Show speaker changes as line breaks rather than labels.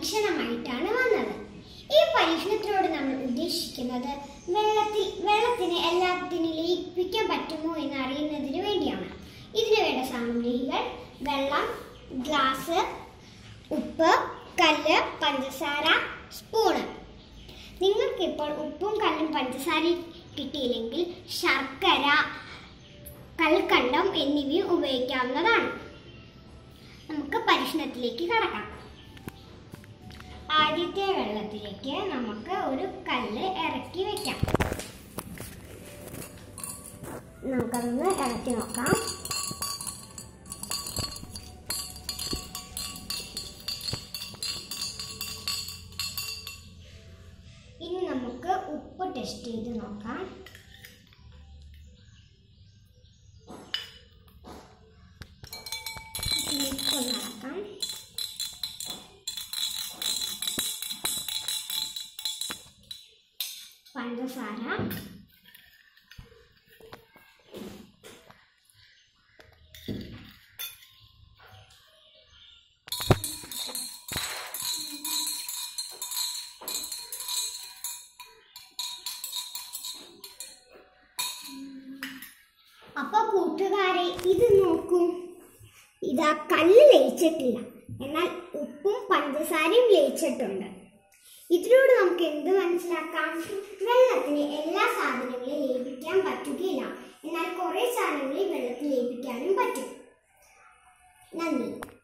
പരീക്ഷണമായിട്ടാണ് വന്നത് ഈ പരീക്ഷണത്തിലൂടെ നമ്മൾ ഉദ്ദേശിക്കുന്നത് വെള്ളത്തിൽ വെള്ളത്തിന് എല്ലാത്തിനും ലയിപ്പിക്കാൻ പറ്റുമോ എന്ന് അറിയുന്നതിന് വേണ്ടിയാണ് ഇതിനു വേണ്ട സാമഗ്രികൾ വെള്ളം ഗ്ലാസ് ഉപ്പ് കല്ല് പഞ്ചസാര സ്പൂണ് നിങ്ങൾക്കിപ്പോൾ ഉപ്പും കല്ലും പഞ്ചസാരയും കിട്ടിയില്ലെങ്കിൽ ശർക്കര കൽക്കണ്ടം എന്നിവയും ഉപയോഗിക്കാവുന്നതാണ് നമുക്ക് പരീക്ഷണത്തിലേക്ക് കടക്കാം ആദ്യത്തെ വെള്ളത്തിലേക്ക് നമുക്ക് ഒരു കല്ല് ഇറക്കി വെക്കാം നമുക്കതൊന്ന് ഇറക്കി നോക്കാം ഇനി നമുക്ക് ഉപ്പ് ടെസ്റ്റ് ചെയ്ത് നോക്കാം ഇതിലേക്ക് നടക്കാം പഞ്ചസാര അപ്പൊ കൂട്ടുകാരെ ഇത് നോക്കൂ ഇതാ കല്ല് ലയിച്ചിട്ടില്ല എന്നാൽ ഉപ്പും പഞ്ചസാരയും ലയിച്ചിട്ടുണ്ട് ഇതിലൂടെ നമുക്ക് എന്ത് മനസ്സിലാക്കാം വെള്ളത്തിന് എല്ലാ സാധനങ്ങളും ലയിപ്പിക്കാൻ പറ്റുകയില്ല എന്നാൽ കുറെ സാധനങ്ങളിൽ വെള്ളത്തിൽ ലയിപ്പിക്കാനും പറ്റും നന്ദി